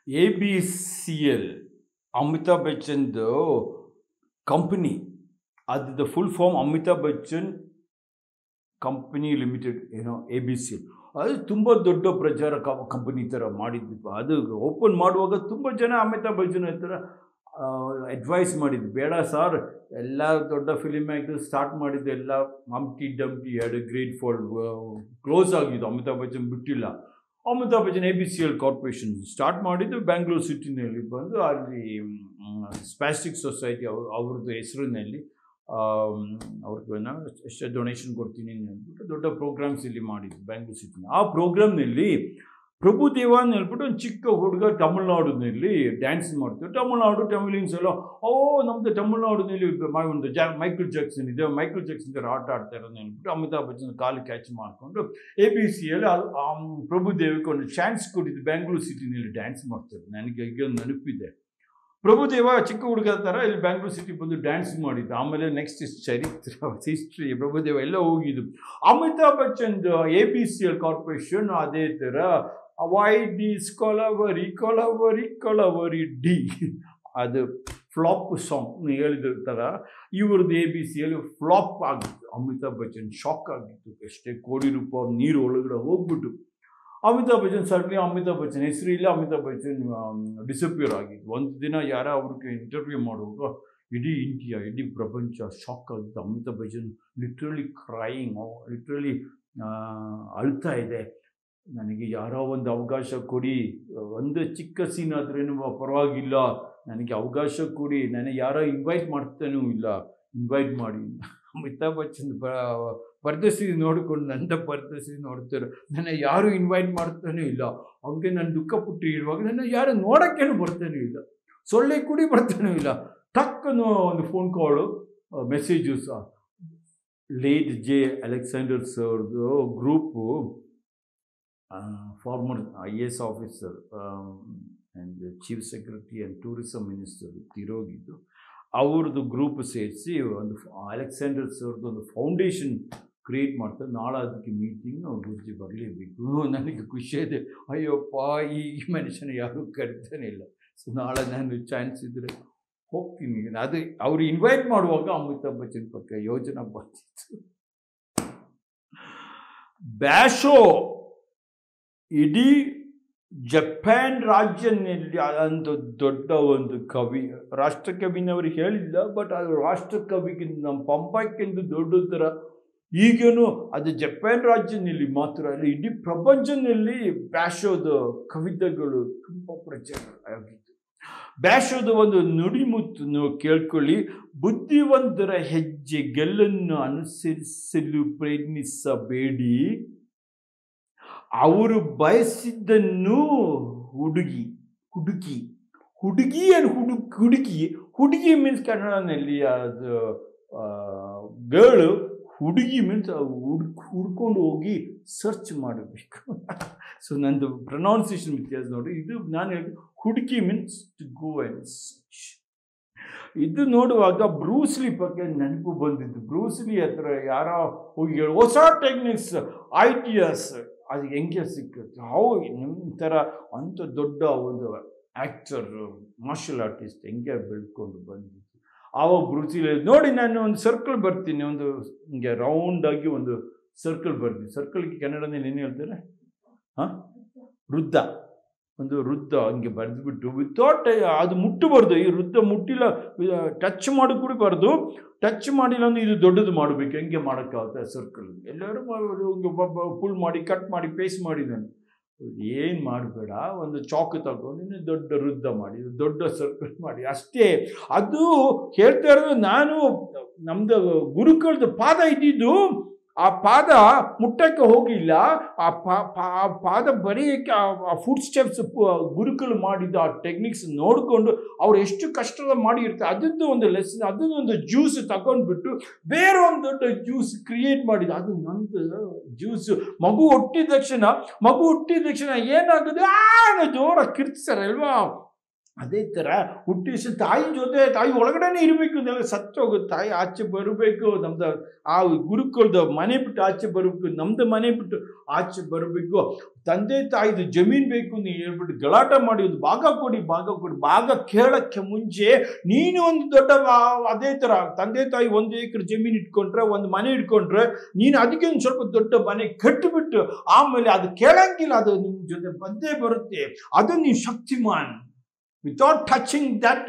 A B C L Amitabh ಬಚ್ಚನ್ದು company ಅದ್ರದ್ದು full form Amitabh Bachchan company limited ಏನೋ ಎ ಬಿ ಸಿ ಎಲ್ ಅದು ತುಂಬ ದೊಡ್ಡ ಪ್ರಚಾರ ಕಂಪನಿ ಥರ ಮಾಡಿದ್ದು ಅದು ಓಪನ್ ಮಾಡುವಾಗ ತುಂಬ ಜನ ಅಮಿತಾಬ್ ಬಚ್ಚನ್ ಹತ್ರ ಅಡ್ವೈಸ್ ಮಾಡಿದ್ದು ಬೇಡ ಸರ್ ಎಲ್ಲ ದೊಡ್ಡ ಫಿಲಿಮ್ ಆ್ಯಕ್ಟರ್ ಸ್ಟಾರ್ಟ್ ಮಾಡಿದ್ದು ಎಲ್ಲ ಹಂಪ್ಟಿ ಡಂಪ್ಟಿ ಎರಡು ಗ್ರೇಟ್ ಫಾಲ್ ಕ್ಲೋಸ್ ಆಗಿದ್ದು ಅಮಿತಾಬ್ ಬಚ್ಚನ್ ಬಿಟ್ಟಿಲ್ಲ Amitabh Bachchan A B C L corporation start ಮಾಡಿದ್ದು ಬ್ಯಾಂಗ್ಳೂರು ಸಿಟಿನಲ್ಲಿ ಬಂದು ಅಲ್ಲಿ ಸ್ಪ್ಯಾಸ್ಟಿಕ್ ಸೊಸೈಟಿ ಅವ್ರ ಅವ್ರದ್ದು ಹೆಸರಿನಲ್ಲಿ ಅವ್ರಿಗೆ ನಾನು ಎಷ್ಟು ಡೊನೇಷನ್ ಕೊಡ್ತೀನಿ ಅಂದ್ಬಿಟ್ಟು ದೊಡ್ಡ ಪ್ರೋಗ್ರಾಮ್ಸ್ ಇಲ್ಲಿ ಮಾಡಿದ್ದು ಬ್ಯಾಂಗ್ಳೂರು ಸಿಟಿನ ಆ ಪ್ರೋಗ್ರಾಮ್ನಲ್ಲಿ ಪ್ರಭುದೇವ ಅಂತ ಹೇಳ್ಬಿಟ್ಟು ಒಂದು ಚಿಕ್ಕ ಹುಡುಗ ತಮಿಳ್ನಾಡಿನಲ್ಲಿ ಡ್ಯಾನ್ಸ್ ಮಾಡ್ತಾರೆ ತಮಿಳ್ನಾಡು ತಮಿಳಿನ್ಸ್ ಎಲ್ಲ ಓ ನಮ್ಮದು ತಮಿಳ್ನಾಡಿನಲ್ಲಿ ಮ- ಒಂದು ಜಾ ಮೈಕಲ್ ಜಾಕ್ಸನ್ ಇದೆ ಮೈಕಲ್ ಜಾಕ್ಸನ್ ಥರ ಆಟ ಆಡ್ತಾ ಇರೋದು ಹೇಳ್ಬಿಟ್ಟು ಅಮಿತಾಬ್ ಬಚ್ಚನ್ ಕಾಲು ಕ್ಯಾಚ್ ಮಾಡಿಕೊಂಡು ಎ ಬಿ ಸಿಯಲ್ಲಿ ಪ್ರಭುದೇವಕ್ಕೆ ಒಂದು ಚಾನ್ಸ್ ಕೊಟ್ಟಿದ್ದು ಬ್ಯಾಂಗ್ಳೂರು ಸಿಟಿನಲ್ಲಿ ಡ್ಯಾನ್ಸ್ ಮಾಡ್ತಾರೆ ನನಗೆ ಈಗ ಒಂದು ನೆನಪಿದೆ ಪ್ರಭುದೇವ ಚಿಕ್ಕ ಹುಡುಗ ಥರ ಇಲ್ಲಿ ಬ್ಯಾಂಗ್ಳೂರು ಸಿಟಿ ಬಂದು ಡ್ಯಾನ್ಸ್ ಮಾಡಿದ್ದು ಆಮೇಲೆ ನೆಕ್ಸ್ಟ್ ಚರಿತ್ರ ಹಿಸ್ಟ್ರಿ ಪ್ರಭುದೇವ ಎಲ್ಲ ಹೋಗಿದ್ದು Amitabh Bachchan A B C L corporation ಅದೇ ಥರ ಅವಾಯ್ಡ್ ದಿಸ್ ಕೊಲವರಿ ಕೊಲವರಿ ಕೊಲವರಿ ಡಿ ಅದು ಫ್ಲಾಪ್ ಸಾಂಗ್ ಹೇಳಿದ ಥರ ಇವ್ರದ್ದು ಎ ಬಿ ಸಿಯಲ್ಲಿ ಫ್ಲಾಪ್ ಆಗಿತ್ತು ಅಮಿತಾಬ್ ಬಚ್ಚನ್ ಶಾಕ್ ಆಗಿತ್ತು ಎಷ್ಟೇ ಕೋಟಿ ರೂಪಾಯಿ ನೀರು ಒಳಗಡೆ ಹೋಗ್ಬಿಟ್ಟು ಅಮಿತಾಬ್ ಬಚ್ಚನ್ ಸಡ್ನ್ಲಿ ಅಮಿತಾಬ್ ಬಚ್ಚನ್ ಹೆಸರು ಇಲ್ಲ ಅಮಿತಾಬ್ ಬಚ್ಚನ್ ಡಿಸಪಿಯರ್ ಆಗಿತ್ತು ಒಂದು ದಿನ ಯಾರೋ ಅವ್ರಿಗೆ ಇಂಟರ್ವ್ಯೂ ಮಾಡುವಾಗ ಇಡೀ ಇಂಡಿಯಾ ಇಡೀ ಪ್ರಪಂಚ ಶಾಕ್ ಆಗಿತ್ತು Amitabh Bachchan literally crying literally ಅಳ್ತಾ ಇದೆ ನನಗೆ ಯಾರೋ ಒಂದು ಅವಕಾಶ ಕೊಡಿ ಒಂದು ಚಿಕ್ಕ ಸೀನ್ ಆದ್ರೇನು ಪರವಾಗಿಲ್ಲ ನನಗೆ ಅವಕಾಶ ಕೊಡಿ ನನಗೆ ಯಾರೋ ಇನ್ವೈಟ್ ಮಾಡ್ತಾನೂ ಇಲ್ಲ ಇನ್ವೈಟ್ ಮಾಡಿ ಅಮಿತಾಬ್ ಬಚ್ಚನ್ ಬ ಪರ್ದಸಿ ನೋಡಿಕೊಂಡು ನನ್ನ ಪರ್ದಸಿ ನೋಡ್ತಾರೆ ನನ್ನ ಯಾರು ಇನ್ವೈಟ್ ಮಾಡ್ತಾನೆ ಇಲ್ಲ ಹಂಗೆ ನಾನು ದುಃಖ ಪುಟ್ಟಿ ಇರುವಾಗ ನನ್ನ ಯಾರು ನೋಡೋಕ್ಕೇನು ಬರ್ತಾನೆ ಇಲ್ಲ ಸೊಳ್ಳೆ ಕುಡಿ ಬರ್ತಾನೆ ಇಲ್ಲ ಟಕ್ಕನ್ನು ಒಂದು ಫೋನ್ ಕಾಲು ಮೆಸೇಜು ಸಹ ಲೇಟ್ ಜೆ ಅಲೆಕ್ಸಾಂಡರ್ ಸರ್ದು group former I S officer and chief secretary and tourism minister ತಿರೋಗಿದ್ದು ಅವ್ರದ್ದು ಗ್ರೂಪ್ ಸೇರಿಸಿ ಒಂದು ಅಲೆಕ್ಸಾಂಡರ್ ಸರ್ದು ಒಂದು ಫೌಂಡೇಶನ್ ಕ್ರಿಯೇಟ್ ಮಾಡ್ತಾರೆ ನಾಳೆ ಅದಕ್ಕೆ ಮೀಟಿಂಗ್ ಗುರುಜಿ ಬರಲೇಬೇಕು ನನಗೆ ಖುಷಿ ಇದೆ ಅಯ್ಯಪ್ಪ ಈ ಮನುಷ್ಯನ ಯಾರೂ ಕರಿತಾನೆ ಇಲ್ಲ ಸೊ ನಾಳೆ ನಾನು ಚಾನ್ಸ್ ಇದ್ದರೆ ಹೋಗ್ತೀನಿ ಅದು ಅವ್ರು ಇನ್ವೈಟ್ ಮಾಡುವಾಗ ಅಮಿತಾಬ್ ಬಚ್ಚನ್ ಪಕ್ಕ ಯೋಜನಾ ಬಂದಿತ್ತು ಬ್ಯಾಶೋ ಇಡೀ ಜಪಾನ್ ರಾಜ್ಯನಲ್ಲಿ ಒಂದು ದೊಡ್ಡ ಒಂದು ಕವಿ ರಾಷ್ಟ್ರಕವಿನವರು ಹೇಳಿಲ್ಲ ಬಟ್ ಅದು ರಾಷ್ಟ್ರಕವಿಗಿಂತ ನಮ್ಮ ಪಂಪಕ್ಕಿಂತ ದೊಡ್ಡ ಥರ ಈಗೇನು ಅದು ಜಪಾನ್ ರಾಜ್ಯದಲ್ಲಿ ಮಾತ್ರ ಅಲ್ಲ ಇಡೀ ಪ್ರಪಂಚದಲ್ಲಿ ಬ್ಯಾಶೋದ ಕವಿತೆಗಳು ತುಂಬ ಪ್ರಚಾರ ಆಗಿತ್ತು ಬ್ಯಾಶೋದ ಒಂದು ನುಡಿಮುತ್ತು ಕೇಳ್ಕೊಳ್ಳಿ ಬುದ್ಧಿವಂತರ ಹೆಜ್ಜೆ ಗೆಲ್ಲನ್ನು ಅನುಸರಿಸಲು ಪ್ರಯತ್ನಿಸಬೇಡಿ ಅವರು ಬಯಸಿದ್ದನ್ನು ಹುಡುಗಿ ಹುಡುಕಿ ಹುಡುಗಿ ಏನು ಹುಡುಕ್ ಹುಡುಕಿ ಹುಡುಗಿ ಮೀನ್ಸ್ ಕನ್ನಡದಲ್ಲಿ ಅದು ಗರ್ಳು ಹುಡುಗಿ ಮೀನ್ಸ್ ಹುಡ್ಕ್ ಹುಡ್ಕೊಂಡು ಹೋಗಿ ಸರ್ಚ್ ಮಾಡಬೇಕು ಸೊ ನಂದು ಪ್ರೊನೌನ್ಸಿಯೇಷನ್ ವ್ಯತ್ಯಾಸ ನೋಡಿ ಇದು ನಾನು ಹೇಳಿದ್ದು ಹುಡುಕಿ means to go and search ಇದು ನೋಡುವಾಗ ಬ್ರೂಸ್ಲಿ ಬಗ್ಗೆ ನೆನಪು ಬಂದಿದ್ದು ಬ್ರೂಸ್ಲಿ ಹತ್ರ ಯಾರೋ ಹೋಗಿ ಹೇಳಿ ಹೊಸ ಟೆಕ್ನಿಕ್ಸ್ ಐಡಿಯಾಸ್ ಅದು ಹೆಂಗೆ ಸಿಕ್ಕುತ್ತೆ ಹೌ ನಿಮ್ಮ ಥರ ಅಂಥ ದೊಡ್ಡ ಒಂದು ಆ್ಯಕ್ಟರ್ ಮಾರ್ಷಲ್ ಆರ್ಟಿಸ್ಟ್ ಹೆಂಗೆ ಬೆಳ್ಕೊಂಡು ಬಂದಿದ್ದು ಆವಾಗ ಬ್ರೂಸಿಲಿ ನೋಡಿ ನಾನು ಒಂದು ಸರ್ಕಲ್ ಬರ್ತೀನಿ ಒಂದು ಹಿಂಗೆ ರೌಂಡಾಗಿ ಒಂದು ಸರ್ಕಲ್ ಬರ್ತೀನಿ ಸರ್ಕಲ್ಗೆ ಕನ್ನಡದಲ್ಲಿ ಏನು ಹೇಳ್ತಾರೆ ಹಾಂ ವೃದ್ಧ ಒಂದು ವೃದ್ಧ ಹಂಗೆ ಬರೆದ್ಬಿಟ್ಟು ವಿತೌಟ್ ಅದು ಮುಟ್ಟಬಾರ್ದು ಈ ವೃದ್ಧ ಮುಟ್ಟಿಲ್ಲ ಟಚ್ ಮಾಡಿ ಕುಡಿಬಾರ್ದು ಟಚ್ ಮಾಡಿಲ್ಲ ಅಂದ್ರೆ ಇದು ದೊಡ್ಡದು ಮಾಡಬೇಕು ಹೆಂಗೆ ಮಾಡೋಕ್ಕಾಗುತ್ತೆ ಸರ್ಕಲ್ ಎಲ್ಲರೂ ಫುಲ್ ಮಾಡಿ ಕಟ್ ಮಾಡಿ ಪೇಸ್ಟ್ ಮಾಡಿ ನಾನು ಏನು ಮಾಡಬೇಡ ಒಂದು ಚಾಕು ತಗೊಂಡು ನೀನು ದೊಡ್ಡ ವೃದ್ಧ ಮಾಡಿ ದೊಡ್ಡ ಸರ್ಕಲ್ ಮಾಡಿ ಅಷ್ಟೇ ಅದು ಹೇಳ್ತಾ ಇರೋದು ನಾನು ನಮ್ದು ಗುರುಗಳದ್ದು ಪಾದ ಇದ್ದಿದ್ದು ಆ ಪಾದ ಮುಟ್ಟಕ್ಕೆ ಹೋಗಿಲ್ಲ ಆ ಪಾದ ಬರೆಯಕ್ಕೆ ಆ ಫುಡ್ ಸ್ಟೆಪ್ಸ್ ಗುರುಗಳು ಮಾಡಿದ ಆ ಟೆಕ್ನಿಕ್ಸ್ ನೋಡಿಕೊಂಡು ಅವ್ರು ಎಷ್ಟು ಕಷ್ಟದ ಮಾಡಿರ್ತಾರೆ ಅದದ್ದು ಒಂದು ಲೆಸನ್ ಅದನ್ನು ಒಂದು ಜ್ಯೂಸ್ ತಗೊಂಡ್ಬಿಟ್ಟು ಬೇರೆ ಒಂದು ದೊಡ್ಡ ಜ್ಯೂಸ್ ಕ್ರಿಯೇಟ್ ಮಾಡಿದ ಅದು ನಂದು ಜ್ಯೂಸ್ ಮಗು ಹುಟ್ಟಿದ ತಕ್ಷಣ ಮಗು ಹುಟ್ಟಿದ ತಕ್ಷಣ ಏನಾಗುತ್ತೆ ಆ ಜೋರಾಗಿ ಕಿರ್ಚ್ತಾರೆ ಅಲ್ವಾ ಅದೇ ಥರ ಹುಟ್ಟಿಸಿ ತಾಯಿ ಜೊತೆ ತಾಯಿ ಒಳಗಡೆನೇ ಇರಬೇಕು ಅಂದೆಲ್ಲ ಸತ್ತೋಗುತ್ತೆ ತಾಯಿ ಆಚೆ ಬರಬೇಕು ನಮ್ದು ಆ ಗುರುಕುಲದ ಮನೆ ಬಿಟ್ಟು ಆಚೆ ಬರಬೇಕು ನಮ್ದು ಮನೆ ಬಿಟ್ಟು ಆಚೆ ಬರಬೇಕು ತಂದೆ ತಾಯಿದು ಜಮೀನು ಬೇಕು ಅಂತ ಹೇಳ್ಬಿಟ್ಟು ಗಲಾಟ ಮಾಡಿ ಒಂದು ಭಾಗ ಕೊಡಿ ಭಾಗ ಕೊಡಿ ಭಾಗ ಕೇಳಕ್ಕೆ ಮುಂಚೆ ನೀನು ಒಂದು ದೊಡ್ಡ ಬಾ- ಅದೇ ಥರ ತಂದೆ ತಾಯಿ ಒಂದು ಎಕರೆ ಜಮೀನು ಇಟ್ಕೊಂಡ್ರೆ ಒಂದು ಮನೆ ಇಟ್ಕೊಂಡ್ರೆ ನೀನು ಅದಕ್ಕೆ ಒಂದು ಸ್ವಲ್ಪ ದೊಡ್ಡ ಮನೆ ಕಟ್ಟಿಬಿಟ್ಟು ಆಮೇಲೆ ಅದು ಕೇಳಂಗಿಲ್ಲ ಅದು ನಿಮ್ಮ ಜೊತೆ ಬಂದೇ ಬರುತ್ತೆ ಅದು ನೀವು ಶಕ್ತಿಮಾನ್ ವಿತೌಟ್ ಟಚಿಂಗ್ ದಟ್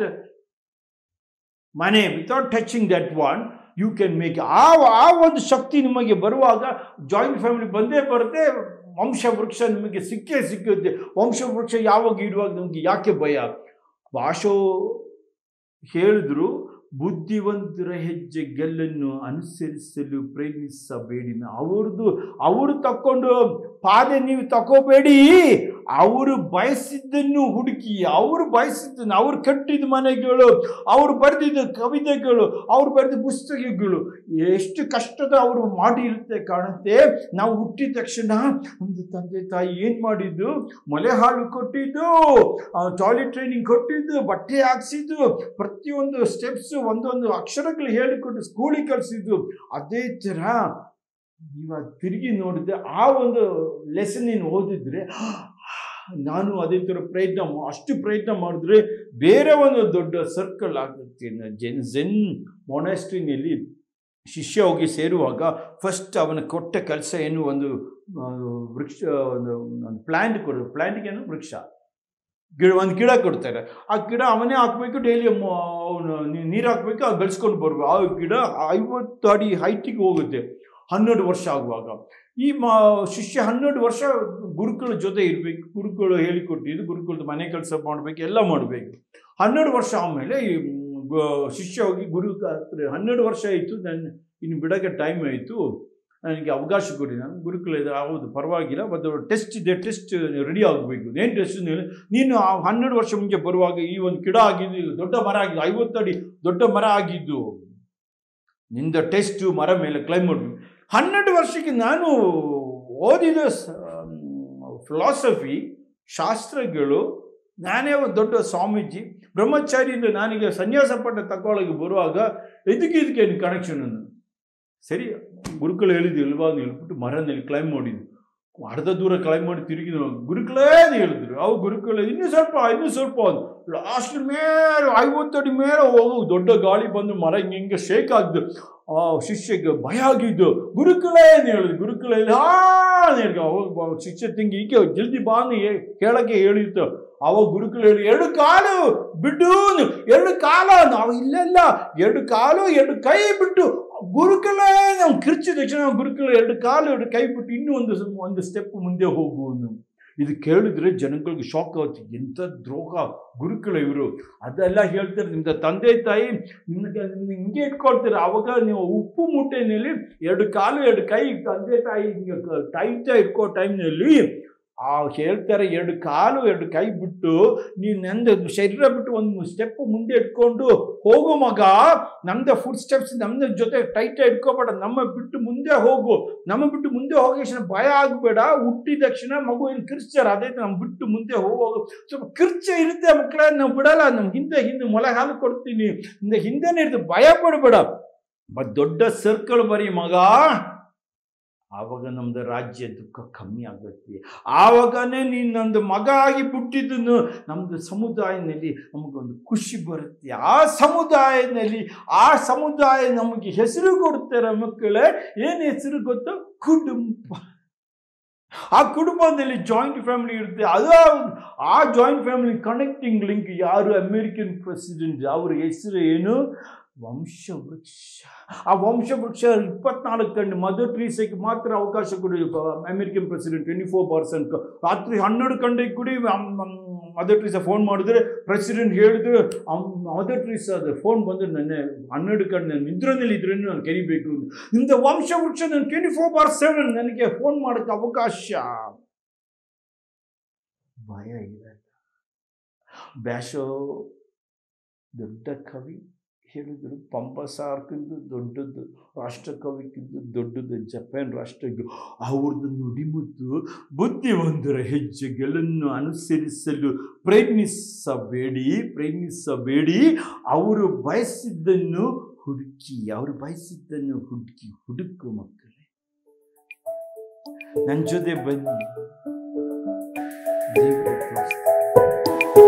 ಮನೆ without touching that one you can make ಆ ಆ ಒಂದು ಶಕ್ತಿ ನಿಮಗೆ ಬರುವಾಗ ಜಾಯಿಂಟ್ ಫ್ಯಾಮಿಲಿ ಬಂದೇ ಬರುತ್ತೆ ವಂಶ ವೃಕ್ಷ ನಿಮಗೆ ಸಿಕ್ಕೇ ಸಿಕ್ಕುತ್ತೆ ವಂಶ ವೃಕ್ಷ ಯಾವಾಗ ಇಡುವಾಗ ನಮಗೆ ಯಾಕೆ ಭಯ ಭಾಷೋ ಹೇಳಿದ್ರು ಬುದ್ಧಿವಂತರ ಹೆಜ್ಜೆ ಗೆಲ್ಲನ್ನು ಅನುಸರಿಸಲು ಪ್ರಯತ್ನಿಸಬೇಡಿ ಅವ್ರದ್ದು ಅವರು ತಕ್ಕೊಂಡು ಪಾದೆ ನೀವು ತಗೋಬೇಡಿ ಅವರು ಬಯಸಿದ್ದನ್ನು ಹುಡುಕಿ ಅವರು ಬಯಸಿದ್ದನ್ನು ಅವ್ರು ಕಟ್ಟಿದ ಮನೆಗಳು ಅವ್ರು ಬರೆದಿದ್ದ ಕವಿತೆಗಳು ಅವ್ರು ಬರೆದ ಪುಸ್ತಕಗಳು ಎಷ್ಟು ಕಷ್ಟದ ಅವರು ಮಾಡಿರುತ್ತೆ ಕಾಣುತ್ತೆ ನಾವು ಹುಟ್ಟಿದ ತಕ್ಷಣ ನಮ್ಮದು ತಂದೆ ತಾಯಿ ಏನು ಮಾಡಿದ್ದು ಮೊಲೆ ಹಾಲು ಕೊಟ್ಟಿದ್ದು ಟಾಯ್ಲೆಟ್ ಟ್ರೈನಿಂಗ್ ಕೊಟ್ಟಿದ್ದು ಬಟ್ಟೆ ಹಾಕ್ಸಿದ್ದು ಪ್ರತಿಯೊಂದು ಸ್ಟೆಪ್ಸ್ ಒಂದೊಂದು ಅಕ್ಷರಗಳು ಹೇಳಿಕೊಟ್ಟು ಸ್ಕೂಲಿಗೆ ಕಲಿಸಿದ್ದು ಅದೇ ಥರ ಇವಾಗ ತಿರುಗಿ ನೋಡಿದ್ರೆ ಆ ಒಂದು ಲೆಸನ್ ನೀನು ಓದಿದ್ರೆ ನಾನು ಅದೇ ಥರ ಪ್ರಯತ್ನ ಮಾ- ಅಷ್ಟು ಪ್ರಯತ್ನ ಮಾಡಿದ್ರೆ ಬೇರೆ ಒಂದು ದೊಡ್ಡ ಸರ್ಕಲ್ ಆಗುತ್ತೆ ಜೆನ್ ಜೆನ್ ಮೊನಾಸ್ಟ್ರಿನಲ್ಲಿ ಶಿಷ್ಯ ಹೋಗಿ ಸೇರುವಾಗ ಫಸ್ಟ್ ಅವನ ಕೊಟ್ಟ ಕೆಲಸ ಏನು ಒಂದು ಆ, ವೃಕ್ಷ ಒಂದು ಒಂದು ಪ್ಲ್ಯಾಂಟ್ ಕೊಡೋದು ಪ್ಲ್ಯಾಂಟ್ಗೆ ಏನು ವೃಕ್ಷ ಗಿಡ ಒಂದು ಗಿಡ ಕೊಡ್ತಾರೆ ಆ ಗಿಡ ಅವನೇ ಹಾಕ್ಬೇಕು ಡೈಲಿ ಅವನು ನೀರು ಹಾಕ್ಬೇಕು ಅದು ಬೆಳೆಸ್ಕೊಂಡು ಬರ್ಬೇಕು ಆ ಗಿಡ ಐವತ್ತು ಅಡಿ ಹೈಟಿಗೆ ಹೋಗುತ್ತೆ ಹನ್ನೆರಡು ವರ್ಷ ಆಗುವಾಗ ಈ ಮ ಶಿಷ್ಯ ಹನ್ನೆರಡು ವರ್ಷ ಗುರುಗಳ ಜೊತೆ ಇರಬೇಕು ಗುರುಗಳು ಹೇಳಿಕೊಟ್ಟಿದ್ದು ಗುರುಗಳದ್ದು ಮನೆ ಕೆಲಸ ಮಾಡಬೇಕು ಎಲ್ಲ ಮಾಡಬೇಕು ಹನ್ನೆರಡು ವರ್ಷ ಆದಮೇಲೆ ಈ ಮ್, ಗ- ಶಿಷ್ಯ ಹೋಗಿ ಗುರು ಹತ್ರ ಹನ್ನೆರಡು ವರ್ಷ ಆಯಿತು ನಾನು ಇನ್ನು ಬಿಡೋಕ್ಕೆ ಟೈಮ್ ಆಯಿತು ನನಗೆ ಅವಕಾಶ ಕೊಡಿ ನಾನು ಗುರುಕುಲ ಇದೆ ಹೌದು ಪರವಾಗಿಲ್ಲ ಮತ್ತು ಟೆಸ್ಟ್ ಇದೆ ಟೆಸ್ಟ್ ರೆಡಿ ಆಗಬೇಕು ಏನು ಟೆಸ್ಟ್ ನೀನು ಆ ಹನ್ನೆರಡು ವರ್ಷ ಮುಂಚೆ ಬರುವಾಗ ಈ ಒಂದು ಗಿಡ ಆಗಿದ್ದು ದೊಡ್ಡ ಮರ ಆಗಿದ್ದು ಐವತ್ತು ಅಡಿ ದೊಡ್ಡ ಮರ ಆಗಿದ್ದು ನಿಂದ ಟೆಸ್ಟು ಮರ ಮೇಲೆ ಕ್ಲೈಮ್ ಮಾಡಬೇಕು ಹನ್ನೆರಡು ವರ್ಷಕ್ಕೆ ನಾನು ಓದಿದ ಫಿಲಾಸಫಿ ಶಾಸ್ತ್ರಗಳು ನಾನೇ ಒಂದು ದೊಡ್ಡ ಸ್ವಾಮೀಜಿ ಬ್ರಹ್ಮಚಾರಿಯಿಂದ ನಾನೀಗ ಸನ್ಯಾಸ ಪಟ್ಟ ತಗೊಳ್ಳೋಕೆ ಬರುವಾಗ ಇದಕ್ಕೆ ಇದಕ್ಕೆ ಏನು ಕನೆಕ್ಷನ್ ಅನ್ನು ಸರಿ ಗುರುಗಳು ಹೇಳಿದ್ದು ಇಲ್ವಾ ಅಂತ ಹೇಳ್ಬಿಟ್ಟು ಮರನಲ್ಲಿ ಕ್ಲೈಮ್ ಮಾಡಿದ್ದು ಅರ್ಧ ದೂರ ಕ್ಲೈಮ್ ಮಾಡಿ ತಿರುಗಿ ನಾವು ಗುರುಗಳೇ ಅಂತ ಹೇಳಿದ್ರು ಅವು ಗುರುಗಳು ಇನ್ನೂ ಸ್ವಲ್ಪ ಇನ್ನೂ ಸ್ವಲ್ಪ ಲಾಸ್ಟ್ ಮೇಲೆ ಐವತ್ತಡಿ ಮೇಲೆ ಹೋಗು ದೊಡ್ಡ ಗಾಳಿ ಬಂದು ಮರ ಹಿಂಗೆ ಹಿಂಗೆ ಶೇಕ್ ಆಗ್ದು ಆ ಶಿಷ್ಯಗೆ ಭಯ ಆಗಿದ್ದು ಗುರುಗಳೇ ಅಂತ ಹೇಳಿದ್ರು ಗುರುಗಳೇ ಹಾ ಅಂತ ಹೇಳಿದ್ರು. ಅವಾಗ ಬ- ಶಿಷ್ಯ ತಿಂಗಿ ಈಕೆ ಜಲ್ದಿ ಬಾ ಅಂತ ಹೇ- ಕೇಳಕ್ಕೆ ಹೇಳಿತ್ತು ಅವಾಗ ಗುರುಗಳು ಹೇಳಿ ಎರಡು ಕಾಲು ಬಿಡು ಅಂದ್ರು. ಎರಡು ಕಾಲ ನಾವು ಇಲ್ಲೆಲ್ಲ ಎರಡು ಕಾಲು ಎರಡು ಕೈ ಬಿಟ್ಟು ಗುರುಗಳೇ ನಾವು ಕಿರ್ಚಿದ ತಕ್ಷಣ ಗುರುಗಳು ಎರಡು ಕಾಲು ಎರಡು ಕೈ ಬಿಟ್ಟು ಇನ್ನೂ ಒಂದು ಸ- ಒಂದು ಸ್ಟೆಪ್ ಮುಂದೆ ಹೋಗು ಅಂದ್ರು. ಇದು ಕೇಳಿದ್ರೆ ಜನಗಳಿಗೆ ಶಾಕ್ ಆಗುತ್ತೆ ಎಂಥ ದ್ರೋಹ ಗುರುಗಳು ಇವರು ಅದೆಲ್ಲ ಹೇಳ್ತಾರೆ ನಿಮ್ದು ತಂದೆ ತಾಯಿ ನಿಮ್ಗೆ ನಿಮ್ಗೆ ಹಿಂಗೆ ಇಟ್ಕೊಳ್ತಾರೆ ಅವಾಗ ನೀವು ಉಪ್ಪು ಮೂಟೆನಲ್ಲಿ ಎರಡು ಕಾಲು ಎರಡು ಕೈ ತಂದೆ ತಾಯಿ ಹಿಂಗೆ ಟೈಟಾಗಿ ಇಟ್ಕೋ ಟೈಮ್ನಲ್ಲಿ ಆ ಹೇಳ್ತಾರೆ ಎರಡು ಕಾಲು ಎರಡು ಕೈ ಬಿಟ್ಟು ನೀನು ನಂದು ಶರೀರ ಬಿಟ್ಟು ಒಂದು ಸ್ಟೆಪ್ ಮುಂದೆ ಇಟ್ಕೊಂಡು ಹೋಗು ಮಗ ನಮ್ದು ಫುಡ್ ಸ್ಟೆಪ್ಸ್ ನಮ್ದು ಜೊತೆ ಟೈಟಾಗಿ ಇಟ್ಕೋಬೇಡ ನಮ್ಮ ಬಿಟ್ಟು ಮುಂದೆ ಹೋಗು ನಮ್ಮ ಬಿಟ್ಟು ಮುಂದೆ ಹೋಗಿ ತಕ್ಷಣ ಭಯ ಆಗಬೇಡ ಹುಟ್ಟಿದ ತಕ್ಷಣ ಮಗು ಏನು ಕಿರ್ಚ್ತಾರೆ ಅದೇ ನಮ್ಮ ಬಿಟ್ಟು ಮುಂದೆ ಹೋಗು ಸ್ವಲ್ಪ ಕಿರ್ಚ ಇರುತ್ತೆ ಮಕ್ಕಳೇ ನಾವು ಬಿಡಲ್ಲ ನಮ್ಮ ಹಿಂದೆ ಹಿಂದೆ ಮೊಲೆ ಹಾಲು ಕೊಡ್ತೀನಿ ಹಿಂದೆ ಹಿಂದೆನೇ ಇರುತ್ತೆ ಭಯ ಪಡಬೇಡ ಮತ್ತು ದೊಡ್ಡ ಸರ್ಕಲ್ ಬರೀ ಮಗ ಆವಾಗ ನಮ್ದು ರಾಜ್ಯ ದುಃಖ ಕಮ್ಮಿ ಆಗುತ್ತೆ ಆವಾಗನೇ ನೀನು ನಂದು ಮಗ ಆಗಿ ಬಿಟ್ಟಿದ್ದನ್ನು ನಮ್ಮದು ಸಮುದಾಯದಲ್ಲಿ ನಮಗೊಂದು ಖುಷಿ ಬರುತ್ತೆ ಆ ಸಮುದಾಯದಲ್ಲಿ ಆ ಸಮುದಾಯ ನಮಗೆ ಹೆಸರು ಕೊಡ್ತಾರೆ ಮಕ್ಕಳೇ ಏನು ಹೆಸರು ಗೊತ್ತಾ ಕುಟುಂಬ ಆ ಕುಟುಂಬದಲ್ಲಿ ಜಾಯಿಂಟ್ ಫ್ಯಾಮಿಲಿ ಇರುತ್ತೆ ಅದು ಆ ಜಾಯಿಂಟ್ ಫ್ಯಾಮಿಲಿ ಕನೆಕ್ಟಿಂಗ್ ಲಿಂಕ್ ಯಾರು ಅಮೇರಿಕನ್ ಪ್ರೆಸಿಡೆಂಟ್ ಅವ್ರ ಹೆಸರು ಏನು ವಂಶವೃಕ್ಷ ಆ ವಂಶವೃಕ್ಷ ಇಪ್ಪತ್ನಾಲ್ಕು ಗಂಟೆ ಮದರ್ ಟ್ರೀಸಕ್ಕೆ ಮಾತ್ರ ಅವಕಾಶ ಕೊಡಿ American president twenty four percent ರಾತ್ರಿ ಹನ್ನೆರಡು ಗಂಟೆಗೆ ಕೂಡಿ ಮದರ್ ಟ್ರೀಸ ಫೋನ್ ಮಾಡಿದ್ರೆ ಪ್ರೆಸಿಡೆಂಟ್ ಹೇಳಿದ್ರೆ ಮದರ್ ಟ್ರೀಸ ಅದು ಫೋನ್ ಬಂದ್ರೆ ನೆನ್ನೆ ಹನ್ನೆರಡು ಗಂಟೆ ನಾನು ನಿದ್ರೆನಲ್ಲಿ ಇದ್ರೆ ನಾನು ಕರಿಬೇಕು ಅಂತ ನಿಮ್ದು ವಂಶವೃಕ್ಷ ನಾನು ಟ್ವೆಂಟಿ ಫೋರ್ ಬಾರ್ ಸೆವೆನ್ ನನಗೆ ಫೋನ್ ಮಾಡೋಕ್ಕೆ ಅವಕಾಶ ಭಯ ಇರಲ್ಲ ಬ್ಯಾಶೋ ದೊಡ್ಡ ಕವಿ ಹೇಳಿದ್ರು ಪಂಪ ಸಾರ್ಕಿಂತ ದೊಡ್ಡದು ರಾಷ್ಟ್ರಕವಿಕ್ಕಿಂತ ದೊಡ್ಡದು ಜಪಾನ್ ರಾಷ್ಟ್ರಕ್ಕೆ ಅವ್ರದ್ದು ನುಡಿಮುತ್ತು ಬುದ್ಧಿವಂತರ ಹೆಜ್ಜೆಗಳನ್ನು ಅನುಸರಿಸಲು ಪ್ರಯತ್ನಿಸಬೇಡಿ ಪ್ರಯತ್ನಿಸಬೇಡಿ ಅವರು ಬಯಸಿದ್ದನ್ನು ಹುಡುಕಿ ಅವರು ಬಯಸಿದ್ದನ್ನು ಹುಡುಕಿ ಹುಡುಕು ಮಕ್ಕಳೇ ನನ್ನ ಜೊತೆ ಬನ್ನಿ ದೇವರ ತೋರಿಸ್ತಾರೆ.